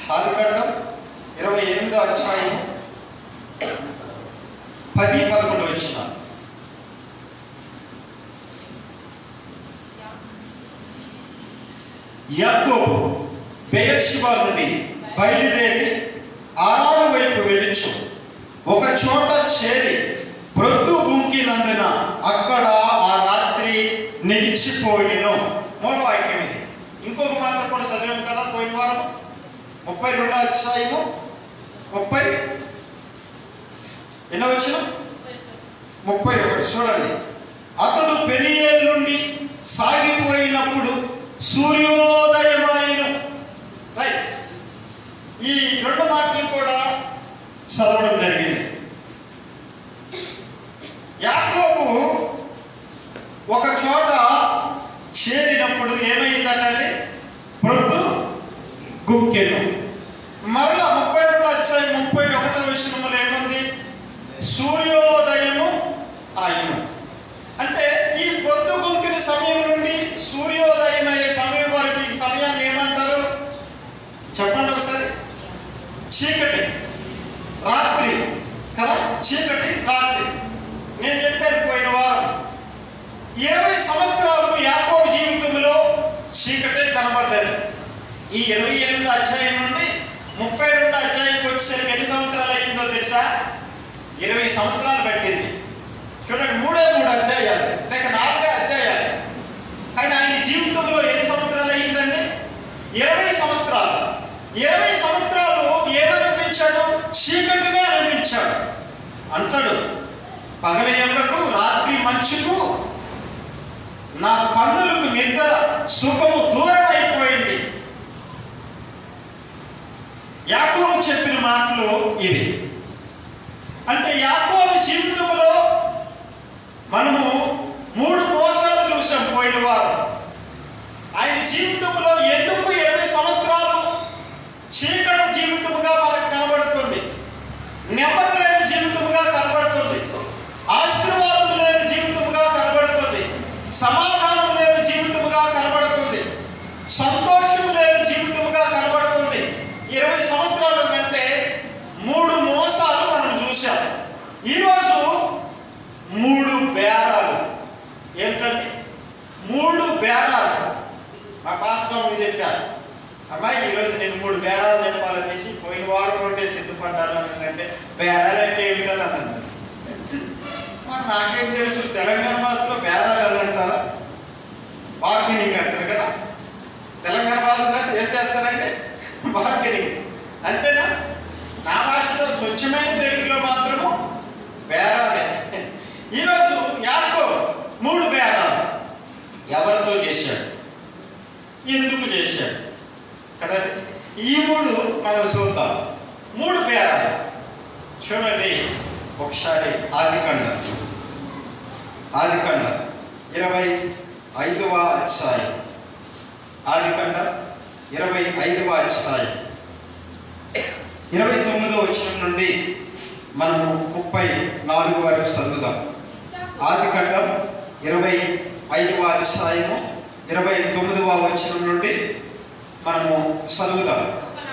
ఆదికాండం ఇరవై ఎనిమిదో అధ్యాయం పది పదకొండు వచ్చిన యాకోబు బెయర్షిబా నుండి బయలుదేరి ఆరాము వైపు వెళ్ళించు ఒక చోట చేరి ప్రొద్దు గుంకినందున అక్కడ ఆ రాత్రి నిలిచిపోయిను మూల వాక్యం ఇది ఇంకొక మాట కూడా చదివాం కదా పోయిన వారం ముప్పై రెండో అధ్యాయము ముప్పై ఎన్నో వచ్చిన ముప్పై ఒకటి చూడండి అతడు పెనియేలు నుండి సాగిపోయినప్పుడు సూర్యోదయమాయను రైట్ ఈ రెండు మాటలు కూడా చదవడం జరిగింది యాకోబు ఒక చోట చేరినప్పుడు ఏమైందటండి ప్రొద్దు గుంకెను మరలా ముప్పై రెండు అధ్యాయం ముప్పై ఒకటో విషయంలో ఏముంది సూర్యోదయము ఆయను అంటే ఈ పొద్దు గుంకిన సమయం నుండి సూర్యోదయం అయ్యే సమయం వరకు ఈ సమయాన్ని ఏమంటారు చెప్పండి ఒకసారి చీకటి రాత్రి కదా చీకటి రాత్రి నేను చెప్పాను పోయిన వారం ఇరవై సంవత్సరాలు యాకోబు జీవితంలో చీకటే కనబడ్డది ఈ ఇరవై ఎనిమిది అధ్యాయం నుండి ముప్పై రెండు అధ్యాయంకి వచ్చేసరికి ఎన్ని సంవత్సరాలు అయిందో తెలుసా ఇరవై సంవత్సరాలు పట్టింది చూడండి మూడే మూడు అధ్యాయాలు లేక నాలుగే అధ్యాయాలు కానీ ఆయన జీవితంలో ఎన్ని సంవత్సరాలు అయిందండి ఇరవై సంవత్సరాలు ఇరవై సంవత్సరాలు ఏమనిపించాడు చీకటినే అనిపించాడు అంటాడు పగలి ఎండకు రాత్రి మంచుకు నా కన్నులకు నిద్ర సుఖము దూరం అయిపోయింది యాకోబు చెప్పిన మాటలు ఇవి అంటే యాకోబు జీవితంలో మనము మూడు మోసాలు చూసాం పోయిన వారం ఆయన జీవితంలో ఎందుకు ఇరవై సంవత్సరాలు చీకటి జీవితముగా మనకు కనబడుతుంది నెమ్మది లేని జీవితముగా కనబడుతుంది ఆశీర్వాదం లేని జీవితముగా కనబడుతుంది సమాధానం లేని జీవితముగా కనబడుతుంది సంతోషం లేని జీవితముగా కనబడుతుంది ఇరవై సంవత్సరాల కంటే మూడు మోసాలు మనం చూసాం ఈరోజు మూడు బేరాలు ఏంటంటే మూడు బేరాలు మా పాస్టర్ మీరు చెప్పారు అమ్మాయి ఈరోజు నేను మూడు బేరాలు చెప్పాలనేసి పోయిన వారం నుండే సిద్ధపడ్డాను అని అంటే బేరాలు అంటే ఏమిటని అన్నాను మరి నాకేం తెలుసు తెలంగాణ భాషలో బేరాలు అని అంటారా బార్గెనింగ్ అంటారు కదా తెలంగాణ భాషలో ఏం చేస్తారంటే బార్గెనింగ్ అంతేనా నా భాషలో స్వచ్ఛమైన తెలుగులో మాత్రము బేరాలే ఈరోజు యాకో మూడు బేరాలు ఎవరితో చేశాడు ఎందుకు చేశాడు కదండి ఈ మూడు మనం చూద్దాం మూడు బేరాలు చూడండి ఒకసారి ఆదికండ ఆదికండ ఇరవై ఐదవ అధ్యాయం ఆదికండ ఇరవై ఐదవ అధ్యాయం ఇరవై తొమ్మిదవ వచనం నుండి మనము ముప్పై నాలుగు వరకు చదువుదాం ఆదికండం ఇరవై ఐదవ అధ్యాయము ఇరవై తొమ్మిదవ వచనం నుండి మనము చదువుదాం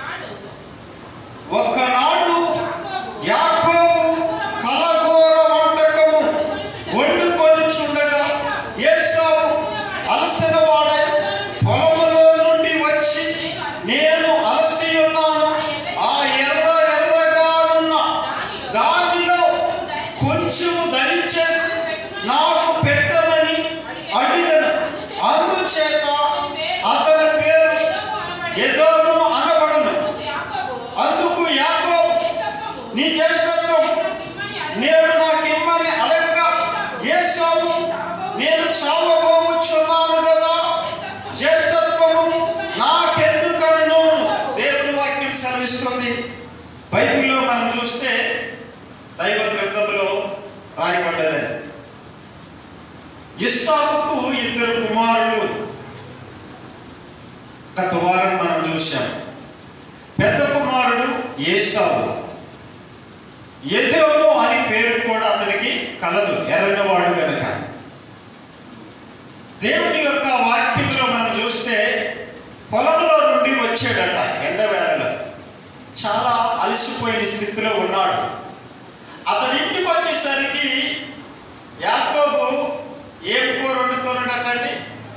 ఒక్కనాడు యాకోబు కలగోర వంటకము వండుకొని చూడగా ఏసావు అలసిన వాడై పొలములో నుండి వచ్చి నేను అలసి ఉన్నాను ఆ ఎర్ర ఎర్రగా ఉన్న దానిలో కొంచెం దయచేసి నాకు పెట్టమని అడిగను అందుచేత అతని పేరు ఎదోము అనబడను అందుకు యాకోబు నీ జ్యేష్ఠత్వం నేడు నాకు ఇమ్మని అడగగా ఏసావు నేను చావబోచున్నాను కదా జ్యేష్ఠత్వము నాకెందుకను దేవుని వాక్యం సెలవిస్తుంది బైబిల్లో మనం చూస్తే దైవ గ్రంథంలో రాయబడ్డది ఇస్సాకుకు ఇద్దరు కుమారులు గత వారం మనం చూశాం పెద్ద కుమారుడు ఏసావు ఎదోము అని పేరు కూడా అతనికి కలదు ఎర్రనివాడు గనుక దేవుని యొక్క వాక్యంలో మనం చూస్తే పొలంలో నుండి వచ్చాడట ఎండవేళలో అలసిపోయిన స్థితిలో ఉన్నాడు అతని ఇంటికి వచ్చేసరికి యాకోబు ఏం కూర వండుతున్నాడటండి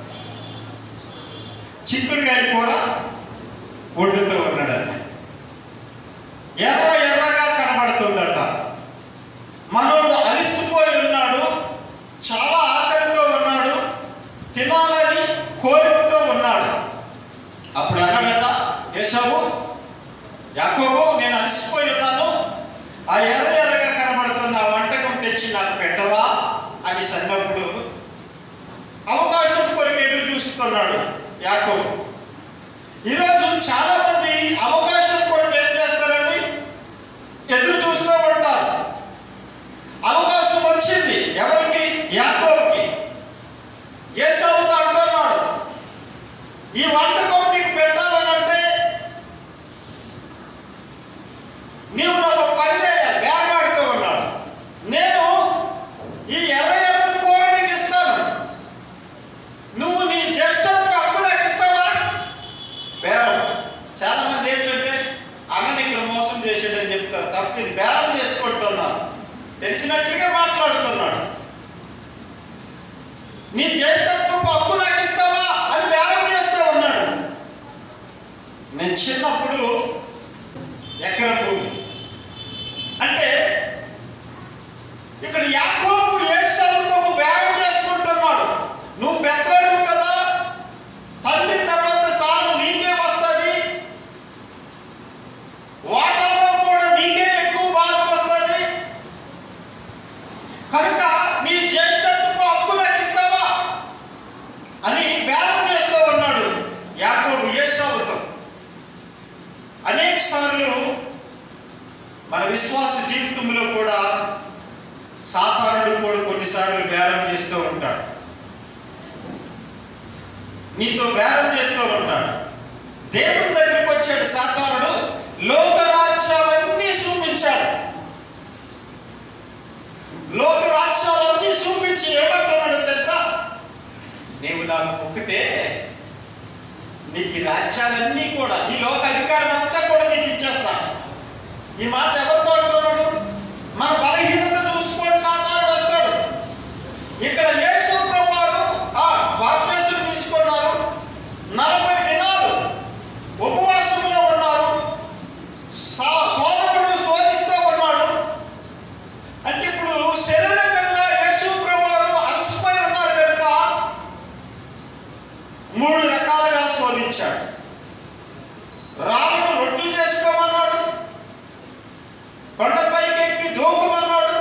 చిక్కుడుగాయ కూర వండుతూ ఉన్నాడట ఎర్ర ఎర్రగా కనబడుతుందట మనోడు అలిసిపోయి ఉన్నాడు చాలా ఆకలితో ఉన్నాడు తినాలని కోరికతో ఉన్నాడు అప్పుడు అన్నాడట యేసవు యాకోబు నేను అలసిపోయి ఉన్నాను ఆ ఎర్ర ఎర్రగా కనబడుతున్న ఆ వంటకం తెచ్చి నాకు పెట్టవా అని సన్నప్పుడు అవకాశం కొరకు ఎదురు చూస్తున్నాడు యాకోబు ఈరోజు చాలా మంది అవకాశం కొరకు ఏం చేస్తారండి ఎదురు చూస్తూ ఉంటారు అవకాశం వచ్చింది ఎవరికి యాకోబుకి ఏసవుతో అంటున్నాడు ఈ వంటకం నీకు పెట్టాలనంటే నీవు నాకు ఒక పని చేయాలి వేరమాడుతూ ఉన్నాడు నేను ఈ ఎర్ర ఎర్ర కూర నీకు ఇస్తాను నువ్వు నీ జ్యేష్ఠత్వ హక్కు నాకు ఇస్తావా బేరం చాలా మంది ఏంటంటే అన్నని ఇక్కడ మోసం చేసాడని చెప్తారు తప్ప ఇది బేరం చేసుకుంటున్నారు తెలిసినట్లుగా మాట్లాడుతున్నాడు నీ జ్యేష్ఠత్వపు హక్కు నాకు ఇస్తావా అని బేరం చేస్తూ ఉన్నాడు నేను చిన్నప్పుడు ఎకరం భూమి అంటే ఇక్కడ యాకోబు ఏసావుతో ఒక బేరం చేసుకుంటున్నాడు నువ్వు పెద్దవాడు కదా తండ్రి తర్వాత స్థానం నీకే వస్తుంది వాటాలో కూడా నీకే ఎక్కువ భాగం వస్తుంది కనుక నీ జ్యేష్ఠత్వ హక్కు నాకు ఇస్తావా అని బేరం చేస్తూ ఉన్నాడు యాకోబు ఏసావుతో అనేక సార్లు మన విశ్వాస జీవితంలో కూడా సాతానుడు కూడా కొన్నిసార్లు బేరం చేస్తూ ఉంటాడు నీతో బేరం చేస్తూ ఉంటాడు దేవుని దగ్గరికి వచ్చాడు సాతానుడు లోక రాజ్యాలన్నీ చూపించాడు లోక రాజ్యాలన్నీ చూపించి ఏమంటున్నాడు తెలుసా నీవు నాకు మొక్కితే నీకు ఈ రాజ్యాలన్నీ కూడా ఈ లోక అధికారం అంతా కూడా నీకు ఇచ్చేస్తా ఈ మాట ఎవరితో అంటున్నాడు మన బలహీనత చూసుకొని సాధారణ వస్తాడు ఇక్కడ యేసు ప్రభువారు ఆ బాప్టిజం తీసుకున్నారు నలభై దినాలు ఉపవాసంలో ఉన్నారు సా- సోదరుడు శోధిస్తూ ఉన్నాడు అంటే ఇప్పుడు శరీరకంగా యేసు ప్రభువారు అలసిపోయి ఉన్నారు కనుక మూడు రకాలుగా శోధించాడు రాళ్ళను రొట్టెలు చేసుకోమన్నాడు కొండపైకి ఎక్కి దూకమన్నాడు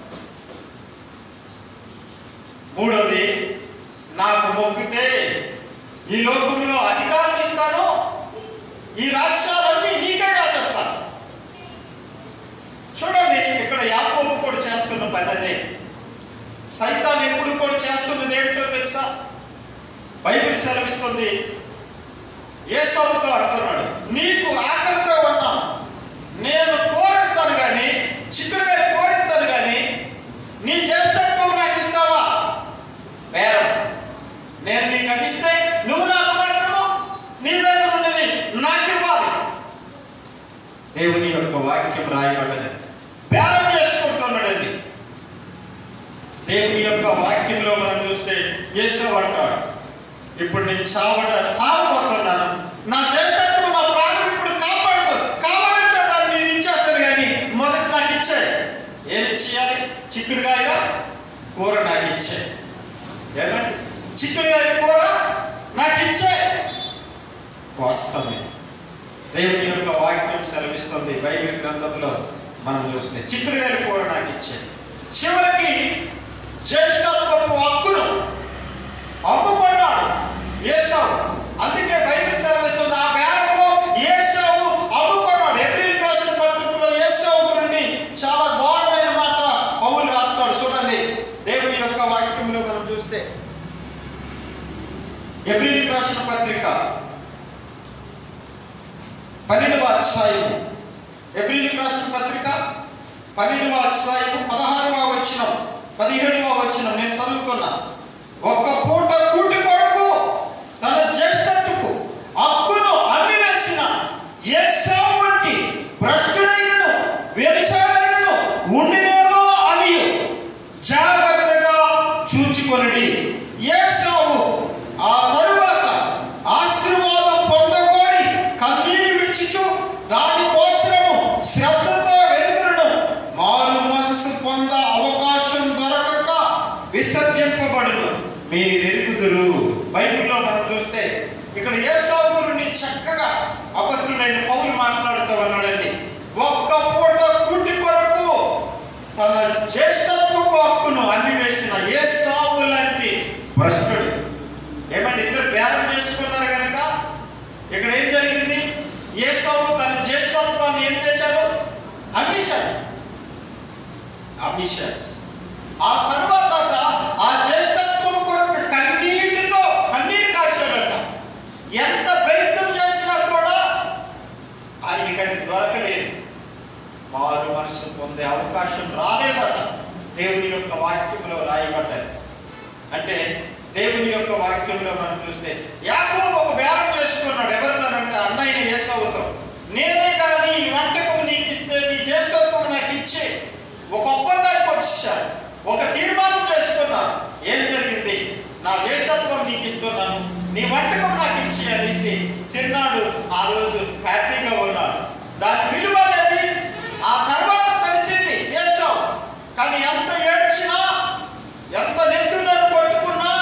మూడోది నాకు మొక్కితే ఈ లోకంలో అధికారం ఇస్తాను ఈ రాజ్యాలన్నీ నీకే రాసేస్తాను చూడండి ఇక్కడ యాకోబు కూడా చేస్తున్న పని అదే సైతాన్ ఎప్పుడు కూడా చేస్తున్నది ఏమిటో తెలుసా బైబిల్ సెలవిస్తుంది ఏసవుతో అంటున్నాడు నీకు ఆకలితో ఉన్నా నేను కోరిస్తాను కానీ చిక్కుడుగా కోరిస్తాను కానీ నీ జ్యేష్ఠత్వం నాకు ఇస్తావా బేరం నేను నీకు అది ఇస్తే నువ్వు నాకు మాత్రము నీ దగ్గర ఉన్నది నాకు ఇవ్వాలి దేవుని యొక్క వాక్యం రాయబడ్డది బేరం చేసుకుంటున్నాడండి దేవుని యొక్క వాక్యంలో మనం చూస్తే యేసు అంటాడు ఇప్పుడు నేను చావడ చావబోతున్నాను నా జ్యేష్ఠత్వం నా ప్రాణం ఇప్పుడు కాపాడదు కావాలంటే దాన్ని నేను ఇచ్చేస్తాను కానీ మొదట నాకు ఇచ్చే ఏమి ఇచ్చేయాలి చిక్కుడుగాయ కూర నాకు ఇచ్చే ఏమండి చిక్కుడుగాయ కూర నాకు ఇచ్చే వాస్తవమే దేవుని యొక్క వాక్యం సెలవిస్తుంది బైబిల్ గ్రంథంలో మనం చూస్తే చిక్కుడుగాయ కూర నాకు ఇచ్చే చివరికి జ్యేష్ఠత్వపు హక్కును అమ్ముకున్నాడు ఏసావు అందుకే బైబిల్ సెలవిస్తుంది ఆ బేరంలో ఏసావు అమ్ముకున్నాడు ఏప్రిల్ రాసిన పత్రికలో ఏసావు గురించి చాలా ఘోరమైన మాట పౌలు రాస్తాడు చూడండి దేవుని యొక్క వాక్యంలో మనం చూస్తే ఏప్రిల్ రాసిన పత్రిక పన్నెండవ అధ్యాయము ఏప్రిల్ రాసిన పత్రిక పన్నెండవ అధ్యాయము పదహారవ వచనం పదిహేడవ వచనం నేను చదువుకున్నా ఒక్క పూట కూటి కొరకు తన జ్యేష్ఠత్వకు హక్కును అమ్మివేసిన ఏసావు వంటి భ్రష్టుడైన వ్యభిచారైనను ఉండినేమో అని జాగ్రత్తగా చూచుకొనడి ఏసావు ఆ తరువాత ఆశీర్వాదం పొందకోరి కన్నీరు విడిచిచు దాని కోసము శ్రద్ధతో వెలుగులను మారు మనసు పొంద అవకాశం దొరకక విసర్జింపబడును మీరు ఎరుగుదురు బైబిల్లో మనం చూస్తే ఇక్కడ ఏసావు గురించి చక్కగా అపస్తుడైన పౌలు మాట్లాడుతూ ఉన్నాడండి ఒక్క పూట కూటి కొరకు తన జ్యేష్ఠత్వపు హక్కును అన్నివేసిన ఏ సావు లాంటి భ్రష్టుడు ఏమంటే ఇద్దరు బేరం చేసుకున్నారు కనుక ఇక్కడ ఏం జరిగింది ఏ సావు తన జ్యేష్ఠత్వాన్ని ఏం చేశాడు అమ్మేశాడు అమ్మేశాడు ఆ తర్వాత ఆ జ్యేష్ఠత్వం కొరకు కన్నీటితో కన్నీరు కాచాడట ఎంత ప్రయత్నం చేసినా కూడా ఆయనకి అది దొరకలేదు మారు మనసు పొందే అవకాశం రాలేదట దేవుని యొక్క వాక్యంలో రాయబడ్డది అంటే దేవుని యొక్క వాక్యంలో మనం చూస్తే యాకోబు ఒక బేరం చేసుకున్నాడు ఎవరితోనంటే అన్నయ్య ఏసవుతో నేనే కానీ ఈ వంటకం నీకు ఇస్తే నీ జ్యేష్ఠత్వం నాకు ఇచ్చి ఒక ఒప్పందానికి వచ్చేసాడు ఒక తీర్మానం చేసుకున్నాను ఏం జరిగింది నా జ్యేష్ఠత్వం నీకు ఇస్తున్నాను నీ వంటకం నాకు ఇచ్చి అనేసి తిన్నాడు ఆ రోజు హ్యాపీగా ఉన్నాడు దాని విలువ అనేది ఆ తర్వాత తెలిసింది ఏసావు కానీ ఎంత ఏడ్చినా ఎంత నెత్తున్నారు కొట్టుకున్నా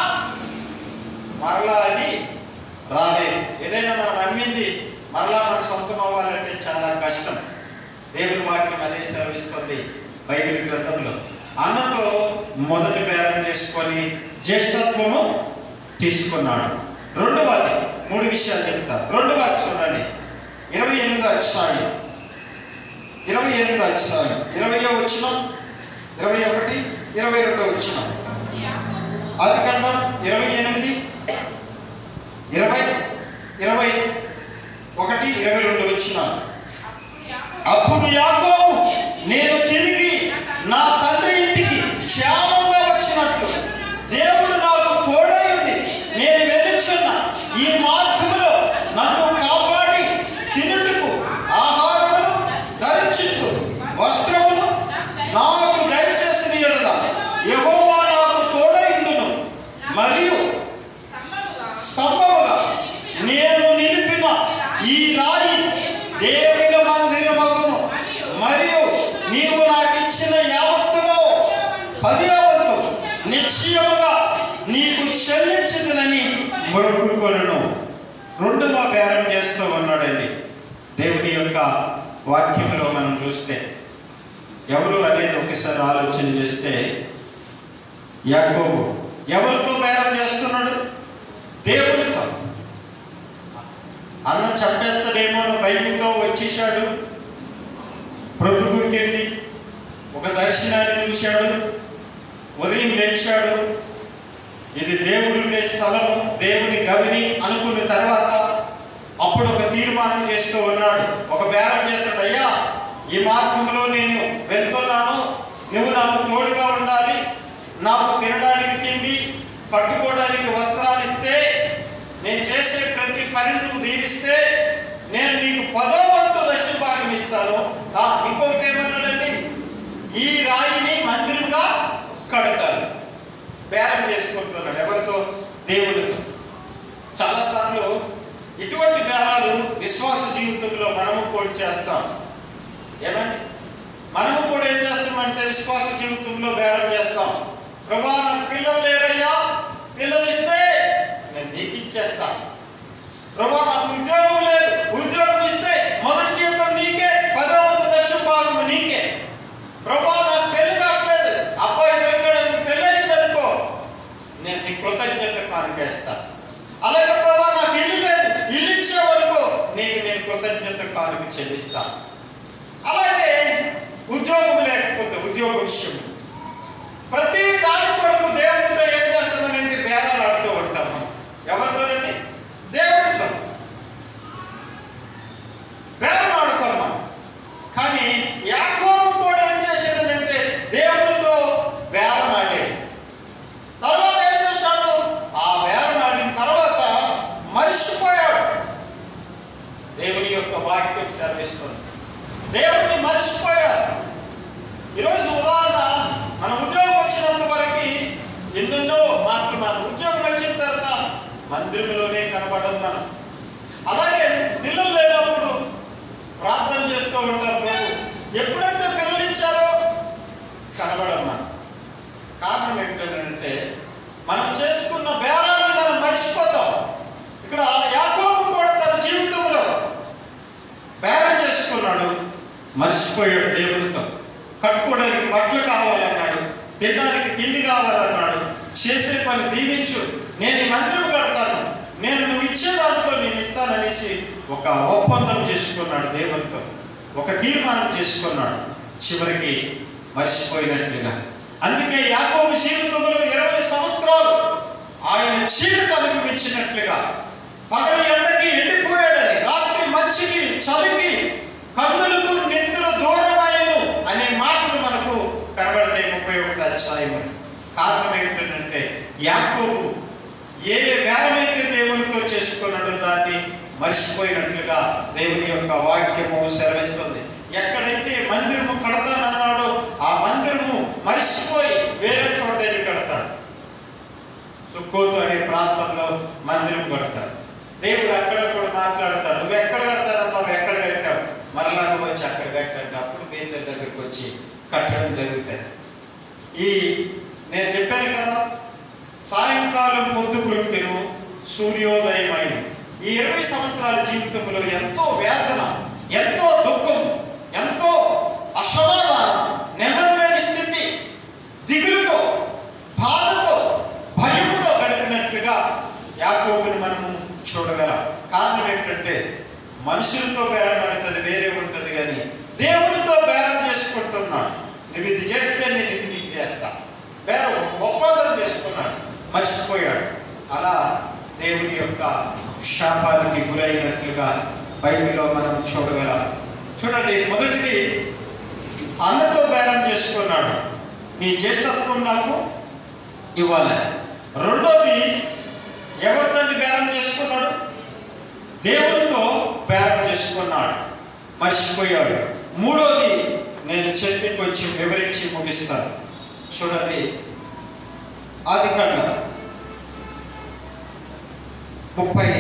మరలా అది రాలేదు ఏదైనా మనం అమ్మింది మరలా మన సొంతం అవ్వాలంటే చాలా కష్టం దేవుని వాక్యం అదే సెలవిస్తుంది బైబిల్ గ్రంథంలో అన్నతో మొదటి బేరం చేసుకొని జ్యేష్ఠత్వము తీసుకున్నాడు రెండవది మూడు విషయాలు చెప్తా రెండవది చూడండి ఇరవై ఎనిమిదో అధ్యాయం ఇరవై ఎనిమిదో అధ్యాయం ఇరవయో వచ్చిన ఇరవై ఒకటి ఇరవై రెండో వచ్చిన ఆది ఖండం ఇరవై ఎనిమిది ఇరవై ఇరవై ఒకటి ఇరవై రెండు వచ్చిన అప్పుడు యాకోబు నేను తిరిగి నా తండ్రి ఇంటికి క్షేమంగా వచ్చినట్లు దేవుడు నాకు తోడై ఉంది నేను వెలుచున్న ఈ మార్గములో నన్ను కాపాడి తినుటకు ఆహారమును ధరించుకు వస్త్రమును నాకు దయచేసిన ఎడల యెహోవా నాకు తోడైందును మరియు స్తంభముగా నేను నిలిపిన ఈ రాయి దేవుని మందిరమగును మరియు నీవు నాకు ఇచ్చిన యావత్తులో పదివ వంతు నిశ్చయముగా నీకు చెల్లించదునని మొక్కుకొనను రెండవ బేరం చేస్తూ ఉన్నాడండి దేవుని యొక్క వాక్యంలో మనం చూస్తే ఎవరు అనేది ఒకసారి ఆలోచన చేస్తే యాకోబు ఎవరితో బేరం చేస్తున్నాడు దేవునితో అన్న చంపేస్తాడేమో అని భయంతో వచ్చేసాడు ప్రొద్దుగురికెళ్ళి ఒక దర్శనాన్ని చూశాడు ఉదయం లేచాడు ఇది దేవుడు ఉండే స్థలము దేవుని గవిని అనుకున్న తర్వాత అప్పుడు ఒక తీర్మానం చేస్తూ ఉన్నాడు ఒక బేరం చేస్తాడు అయ్యా ఈ మార్గంలో నేను వెళ్తున్నాను నువ్వు నాకు తోడుగా ఉండాలి నాకు తినడానికి తిండి కట్టుకోవడానికి వస్త్రాలు ఇస్తే నేను చేసే ప్రతి పని నువ్వు దీవిస్తే నేను నీకు పదో వంతు దశ భాగం ఇస్తాను ఆ, ఇంకొకటి ఏమన్నాడండి ఈ రాయిని మందిరంగా కడతాను బేరం చేసుకుంటున్నాడు ఎవరితో దేవుడితో చాలాసార్లు ఇటువంటి బేరాలు విశ్వాస జీవితంలో మనము కూడా చేస్తాం ఏమండి మనము కూడా ఏం చేస్తామంటే విశ్వాస జీవితంలో బేరం చేస్తాం ప్రభా నాకు పిల్లలు లేరయ్యా పిల్లలు ఇస్తే నేను నీకు ఇచ్చేస్తా ప్రభా నాకు ఉద్యోగం లేదు ఉద్యోగం ఇస్తే మొదటి జీతం నీకే పదో వంతు దశం భాగం నీకే ప్రభా నాకు పెళ్లి కావట్లేదు అబ్బాయి దొరికాడు పెళ్ళి అయిందనుకో నేను నీ కృతజ్ఞత కానుకేస్తా అలాగే ప్రభా నాకు ఇల్లు లేదు ఇల్లు ఇచ్చేవనుకో నీకు నేను కృతజ్ఞత కానుక చెల్లిస్తా అలాగే ఉద్యోగం లేకపోతే ఉద్యోగ విషయం ప్రతి దాని కొరకు దేవుడితో ఏం చేస్తామనంటే భేదాలు ఆడుతూ ఉంటాం మనం. ఎవరితోనండి దేవుడితో బేరం ఆడుతాం మనం కానీ యాకోబు కూడా ఏం చేశాడనంటే దేవుడితో బేరం ఆడాడు తర్వాత ఏం చేశాడు ఆ బేరం ఆడిన తర్వాత మర్చిపోయాడు దేవుని యొక్క వాక్యం సెలవిస్తుంది దేవుడిని మర్చిపోయారు ఈరోజు ఉదాహరణ మన ఉద్యోగం వచ్చినంత వరకు ఎన్నెన్నో మాటలు మనం ఉద్యోగం వచ్చిన తర్వాత మందిరంలోనే కనబడం మనం అలాగే పిల్లలు లేనప్పుడు ప్రార్థన చేస్తూ ఉంటాం ప్రభు ఎప్పుడైతే పిల్లలు ఇచ్చారో కనబడం మనం కారణం ఏంటంటే మనం చేసుకున్న బేరాన్ని మనం మర్చిపోతాం ఇక్కడ యాకోబు కూడా తన జీవితంలో బేరం చేసుకున్నాడు మర్చిపోయాడు దేవునితో కట్టుకోవడానికి బట్టలు కావాలన్నాడు తినడానికి తిండి కావాలన్నాడు చేసే పని దీవించు నేను ఈ మందిరం కడతాను నేను నువ్వు ఇచ్చే దాంట్లో నేను ఇస్తాననేసి ఒక ఒప్పందం చేసుకున్నాడు దేవునితో ఒక తీర్మానం చేసుకున్నాడు చివరికి మర్చిపోయినట్లుగా అందుకే యాకోబు జీవితంలో ఇరవై సంవత్సరాలు ఆయన చీకటి అనుభవించినట్లుగా పగలు ఎండకి ఎండిపోయాడని రాత్రి మచ్చికి చలికి కన్నులకు నిద్ర దూరమాయను అనే మాటలు మనకు కనబడతాయి ముప్పై ఒకటి అధ్యాయం కారణం ఏంటంటే యాకోబు ఏ వేరమైతే దేవునితో చేసుకున్నాడో దాన్ని మర్చిపోయినట్లుగా దేవుని యొక్క వాక్యము సెలవిస్తుంది ఎక్కడైతే మందిరము కడతానన్నాడో ఆ మందిరము మర్చిపోయి వేరే చోట వెళ్ళి కడతాడు సుక్కోతు అనే ప్రాంతంలో మందిరం కడతాడు దేవుడు అక్కడ కూడా మాట్లాడతాడు నువ్వు ఎక్కడ కడతానన్నావు ఎక్కడ కట్టావు మరలా నువ్వు వచ్చి అక్కడ కట్టాడు అప్పుడు పేదల దగ్గరికి వచ్చి కట్టడం జరుగుతుంది ఈ నేను చెప్పాను కదా సాయంకాలం పొద్దు కురుక్కెను సూర్యోదయమైంది ఈ ఇరవై సంవత్సరాల జీవితంలో ఎంతో వేదన ఎంతో దుఃఖం ఎంతో అసమాధానం నెమ్మది లేని స్థితి దిగులుతో బాధతో భయముతో గడిపినట్లుగా యాకోబుని మనము చూడగలం కారణం ఏంటంటే మనుషులతో బేరం ఆడుతుంది వేరే ఉంటుంది కానీ దేవునితో బేరం చేసుకుంటున్నాడు నువ్వు ఇది చేస్తే నేను ఇది నీకు చేస్తా బేరం ఒప్పందం చేసుకున్నాడు మర్చిపోయాడు అలా దేవుని యొక్క శాపానికి గురైనట్లుగా బైబిల్లో మనం చూడగలం చూడండి మొదటిది అన్నతో బేరం చేసుకున్నాడు నీ జ్యేష్ఠత్వం నాకు ఇవ్వాలి రెండోది ఎవరితో బేరం చేసుకున్నాడు దేవునితో బేరం చేసుకున్నాడు మర్చిపోయాడు మూడోది నేను చెప్పి కొంచెం వివరించి ముగిస్తాను చూడండి ఆది కాండ ముప్పై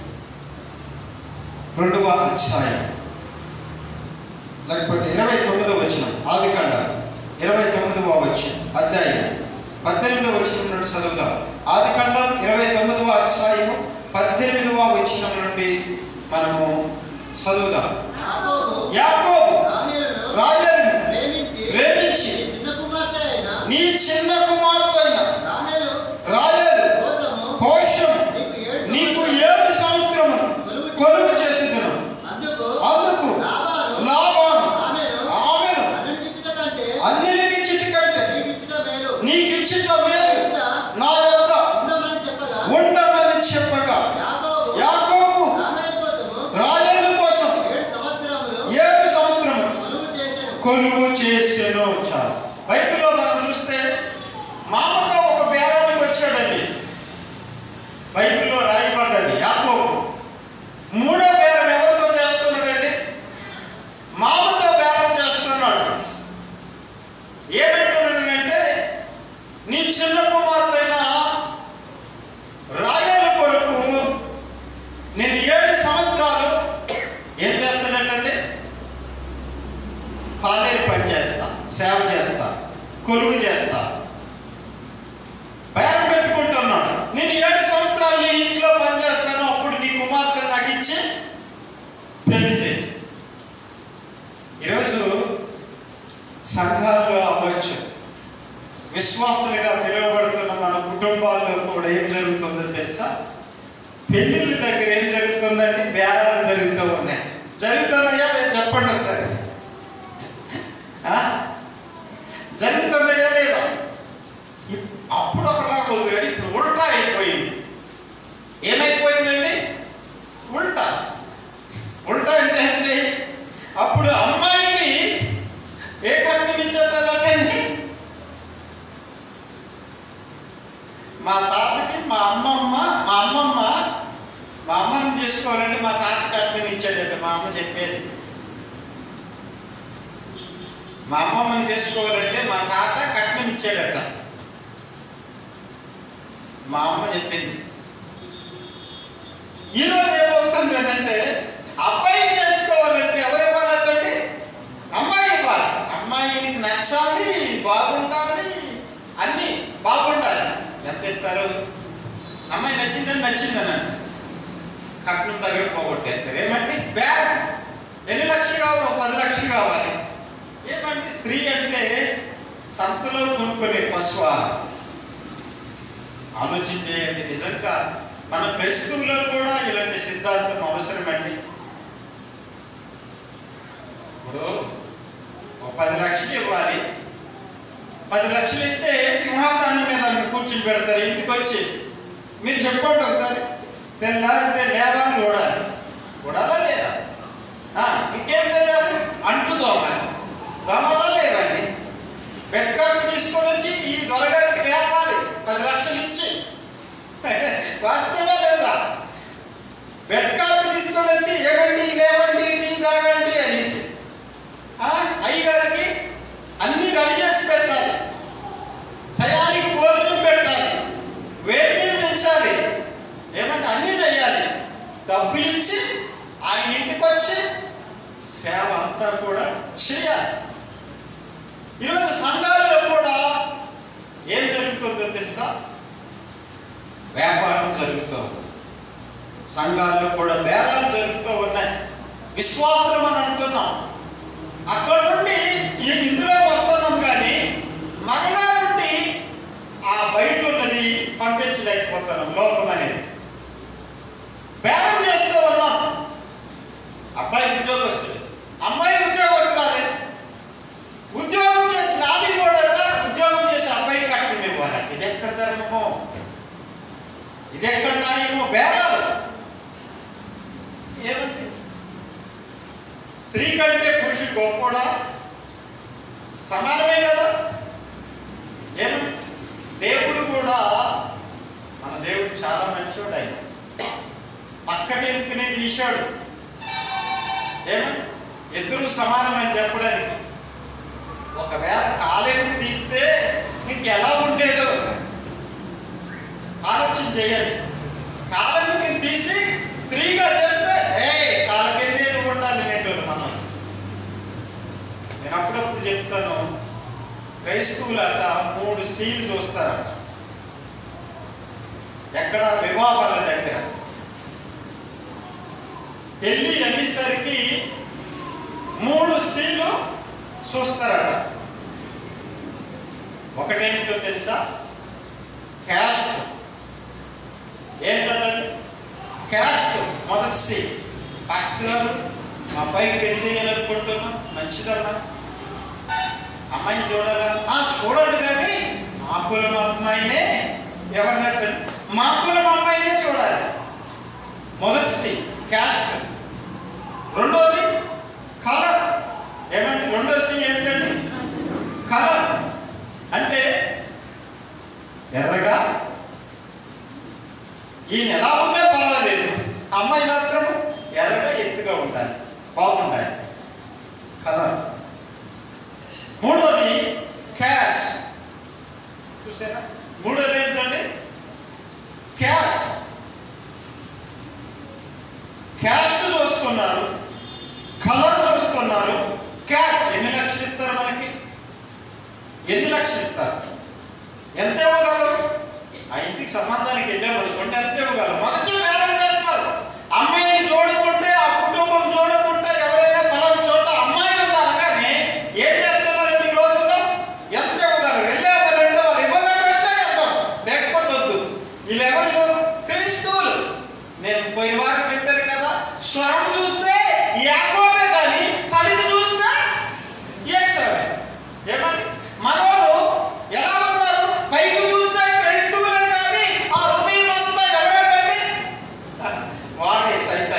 రెండవ అధ్యాయం లేకపోతే ఇరవై తొమ్మిదవ వచ్చిన ఆది కాండ ఇరవై తొమ్మిదవ వచ్చిన అధ్యాయం పద్దెనిమిదవ వచ్చిన నుండి చదువుదాం ఆది కాండం ఇరవై తొమ్మిదవ అధ్యాయము పద్దెనిమిదవ వచ్చిన నుండి మనము చదువుదాం యాకోబు యాకోబు రాహేలును రాజును ప్రేమించి ప్రేమించి చిన్న కుమార్తె అయిన నీ చిన్న కుమార్తె అయిన రాహేలు రాజు కోసము కోశం నీకు నీకు ఏడు సంవత్సరములు ఏడు సంవత్సరము కొలువు చేసేదను అందుకు అందుకు లాబాను లాభాను ఆమెను ఆమెను అన్నిటికిచ్చుట కంటే అన్నిటికి చిటికంటే నీకిచ్చుట మేలు నీకు ఇచ్చిన మేలు ఇంత నా యొక్క ఉండమని చెప్పగా ఉండమని చెప్పగా యాకోబు యాకోబు రాహేలు కోసము రాజుల కోసం ఏడు సంవత్సరములు ఏడు సంవత్సరము కొలువు చేశాను కొలువు చేసెను చాలు బైబిల్లో మనం చూస్తే మామతో ఒక బేరానికి వచ్చాడండి బైబిల్లో రాయబడ్డది యాకోబు మూడో బేరం ఎవరితో చేస్తున్నాడండి మామతో బేరం చేస్తున్నాడు ఏమంటున్నాడంటే నీ చిన్న కుమార్తెన రాయల కొరకు నేను ఏడు సంవత్సరాలు ఏం చేస్తానంటే పాలేరు పని చేస్తా సేవ చేస్తా కొలువు చేస్తా బేరం పెట్టుకుంటున్నాడు నేను ఏడు సంవత్సరాలు నీ ఇంట్లో పని చేస్తాను అప్పుడు నీ కుమార్తె నాకు ఇచ్చి పెళ్లి చేయి ఈరోజు సంఘాల్లో అవ్వచ్చు విశ్వాసులుగా పిలువబడుతున్న మన కుటుంబాల్లో కూడా ఏం జరుగుతుందో తెలుసా పెళ్లిళ్ళ దగ్గర ఏం జరుగుతుందంటే బేరాలు జరుగుతూ ఉన్నాయి జరుగుతున్నాయా లేదా చెప్పండి ఒకసారి ఆ? జరుగుతున్నాయా లేదా ఇప్- అప్పుడు ఒకలా ఉంది కానీ ఇప్పుడు ఉల్టా అయిపోయింది ఏమైపోయిందండి ఉల్టా ఉల్టా అంటే ఏంటి అప్పుడు అమ్మాయికి ఏ కట్నం ఇచ్చేటారంటే మా తాతకి మా అమ్మమ్మ మా అమ్మమ్మ మా అమ్మని చేసుకోవాలంటే మా తాత కట్నం ఇచ్చాడండి మా అమ్మ చెప్పేది మా అమ్మమ్మని చేసుకోవాలంటే మా తాత కట్నం ఇచ్చాడట మా అమ్మ చెప్పింది ఈరోజు ఏమవుతుంది అంటే అబ్బాయిని చేసుకోవాలంటే ఎవరు ఇవ్వాలంటే అమ్మాయి ఇవ్వాలి అమ్మాయికి నచ్చాలి బాగుండాలి అన్ని బాగుండాలి ఎంత ఇస్తారు అమ్మాయి నచ్చిందని నచ్చిందని కట్నం దగ్గర పోగొట్టేస్తారు ఏమంటే బ్యాగ్ ఎన్ని లక్షలు కావాలి ఒక పది లక్షలు కావాలి ఏమంటే స్త్రీ అంటే సంతలో కొనుక్కునే పశువ ఆలోచన చేయండి నిజంగా మన క్రైస్తవుల్లో కూడా ఇలాంటి సిద్ధాంతం అవసరమండి ఇప్పుడు ఒక పది లక్షలు ఇవ్వాలి పది లక్షలు ఇస్తే సింహాసనం మీద మీరు కూర్చుని పెడతారు ఇంటికి వచ్చి మీరు చెప్పండి ఒకసారి తెల్లారితే లేవాలి చూడాలి చూడాలా లేదా ఆ, ఇంకేం తెలియాలి అంట్లు దోమాలి దోమలా లేవండి బెట్కాపు తీసుకొని వచ్చి ఈ దొరగారికి లేపాలి పది లక్షలు ఇచ్చి వాస్తవా లేదా బెట్కాపు తీసుకొని వచ్చి ఏమండి లేవండి టీ తాగండి అనేసి ఆ, అయ్యగారికి అన్ని రెడీ చేసి పెట్టాలి టయానికి భోజనం పెట్టాలి వేడి నీరు తెచ్చాలి ఏమంటే అన్ని చేయాలి డబ్బులు ఇచ్చి ఆయన ఇంటికి వచ్చి సేవ అంతా కూడా చేయాలి ఈరోజు సంఘాలలో కూడా ఏం జరుగుతుందో తెలుసా వ్యాపారం జరుగుతూ ఉంది. సంఘాల్లో కూడా బేరాలు జరుగుతూ ఉన్నాయి విశ్వాసం అని అంటున్నాం అక్కడ నుండి ఈ ఇందులోకి వస్తున్నాం కానీ మరలా నుండి ఆ బయట ఉన్నది పంపించలేకపోతున్నాం లోకం అనేది బేరం చేస్తూ ఉన్నాం అబ్బాయి ఉద్యోగస్తుడు అమ్మాయి ఉద్యోగస్తురాలే ఉద్యోగం చేసి నాది కూడా ఉద్యోగం చేసి అబ్బాయి కట్నం ఇవ్వాలంటే ఇది ఎక్కడ ధర్మమో ఇది ఎక్కడ న్యాయమో బేరాలు ఏమంటే స్త్రీ కంటే పురుషుడు గొప్పడా సమానమే కదా ఏమంటే దేవుడు కూడా మన దేవుడు చాలా మంచోడు ఆయన పక్కటెంపునే తీశాడు ఏమంటే ఇద్దరు సమానమని చెప్పడానికి ఒకవేళ కాలెంపు తీస్తే మీకు ఎలా ఉండేదో ఆలోచన చేయండి కాలెంపుని తీసి స్త్రీగా చేస్తే ఏ కాలకెందే నువ్వు ఉండాలి అనేటోళ్ళు మనం నేను అప్పుడప్పుడు చెప్తాను క్రైస్తవులు అట మూడు సీలు చూస్తారట ఎక్కడ వివాహాల దగ్గర పెళ్లి అనేసరికి మూడు సీలు చూస్తారట ఒకటేంటో తెలుసా క్యాస్ట్ ఏంటంటే క్యాస్ట్ మొదటి సి ఫస్ట్ గారు మా అబ్బాయికి పెళ్లి చేయాలనుకుంటున్నాం మంచిదమ్మా అమ్మాయిని చూడాలా ఆ చూడండి కానీ మా కులం అమ్మాయినే ఎవరినట్టు మా కులం అమ్మాయినే చూడాలి మొదటి సి క్యాస్ట్ రెండోది కలర్ ఏమంటే రెండో సి ఏమిటండి కలర్ అంటే ఎర్రగా ఈయన ఎలా ఉన్నా పర్వాలేదు అమ్మాయి మాత్రం ఎర్రగా ఎత్తుగా ఉండాలి బాగుండాలి కలర్ మూడోది క్యాష్ చూసారా మూడోది ఏంటండి క్యాష్ క్యాస్ట్ చూస్తున్నారు కలర్ చూస్తున్నారు క్యాష్ ఎన్ని లక్షలు ఇస్తారు మనకి ఎన్ని లక్షలు ఇస్తారు ఎంత ఇవ్వగలరు ఆ ఇంటికి సంబంధానికి వెళ్ళామనుకోండి ఎంత ఇవ్వగలరు మొదటి బేరం చేస్తారు అమ్మాయిని చూడకుంటే ఆ కుటుంబం చూడకుంటే ఎవరైనా పలానా చోట అమ్మాయి ఉన్నారు కానీ ఏం చేస్తున్నారండి ఈ రోజుల్లో ఎంత ఇవ్వగలరు వెళ్ళామనంటే వాళ్ళు ఇవ్వగలరంటే వెళ్తాం లేకపోతే వద్దు వీళ్ళు ఎవరు క్రైస్తవులు నేను పోయిన వారం చెప్పాను కదా స్వరం చూస్తే యాకోబే కానీ తల్లిని చూస్తే ఏసావే ఏమండి మనోడు ఎలా ఉన్నారు పైకి చూస్తే క్రైస్తవులే కానీ ఆ హృదయం అంతా ఎవరేటండి వాడే సైతాన్